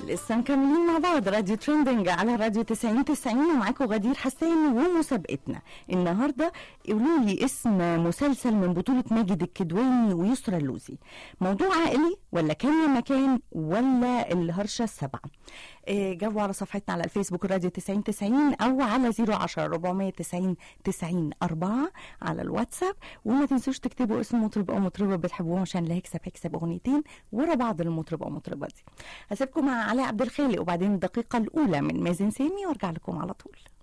لسه مكملين مع بعض راديو ترندنج على راديو 90 90 ومعاكم غدير حسان ومسابقتنا النهارده قولوا لي اسم مسلسل من بطولة ماجد الكدواني ويسرى اللوزي موضوع عائلي ولا كان يا مكان ولا الهرشة السبعة آه، جاوبوا على صفحتنا على الفيسبوك راديو 90 90 او على 010 490 90 4 على الواتساب وما تنسوش تكتبوا اسم مطرب او مطربه بتحبوهم عشان اللي هيكسب هيكسب اغنيتين ورا بعض المطرب او مطربه دي هسيبكم مع علاء عبد الخالق وبعدين الدقيقه الاولى من مازن سامي وارجع لكم على طول